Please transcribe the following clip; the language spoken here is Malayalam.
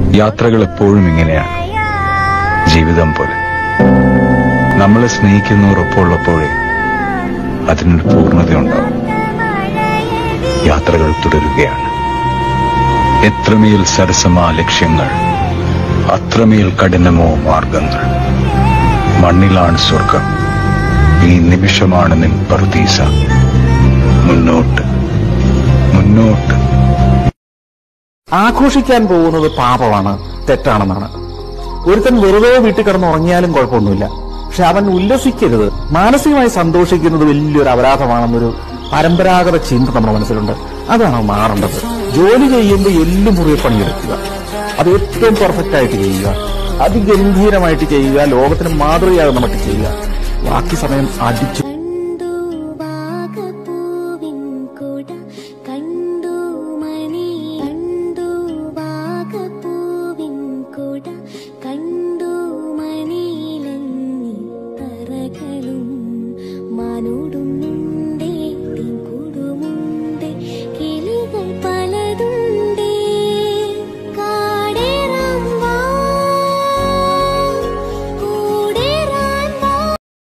യാത്രകൾ എപ്പോഴും ഇങ്ങനെയാണ് ജീവിതം പോലെ നമ്മളെ സ്നേഹിക്കുന്നവർ ഒപ്പമുള്ളപ്പോഴേ അതിനൊരു പൂർണ്ണതയുണ്ടാവും യാത്രകൾ തുടരുകയാണ് എത്രമേൽ സരസമാ ലക്ഷ്യങ്ങൾ അത്രമേൽ കഠിനമോ മാർഗങ്ങൾ മണ്ണിലാണ് സ്വർഗം ഈ നിമിഷമാണ് നിൻ പർദീസ മുന്നോട്ട് മുന്നോട്ട് ആഘോഷിക്കാൻ പോകുന്നത് പാപമാണ് തെറ്റാണെന്നാണ് ഒരുത്തൻ വെറുതെ വീട്ടിൽ കിടന്ന് ഉറങ്ങിയാലും കുഴപ്പമൊന്നുമില്ല പക്ഷെ അവൻ ഉല്ലസിക്കരുത് മാനസികമായി സന്തോഷിക്കുന്നത് വലിയൊരു അപരാധമാണെന്നൊരു പരമ്പരാഗത ചിന്ത നമ്മുടെ മനസ്സിലുണ്ട് അതാണ് മാറേണ്ടത് ജോലി ചെയ്യുമ്പോൾ എല്ലും മുറിയെ പണിയെടുക്കുക അത് ഏറ്റവും പെർഫെക്റ്റ് ആയിട്ട് ചെയ്യുക അതിഗംഭീരമായിട്ട് ചെയ്യുക ലോകത്തിന് മാതൃകയാകുന്ന മട്ടിൽ ചെയ്യുക ബാക്കി സമയം അടിച്ചു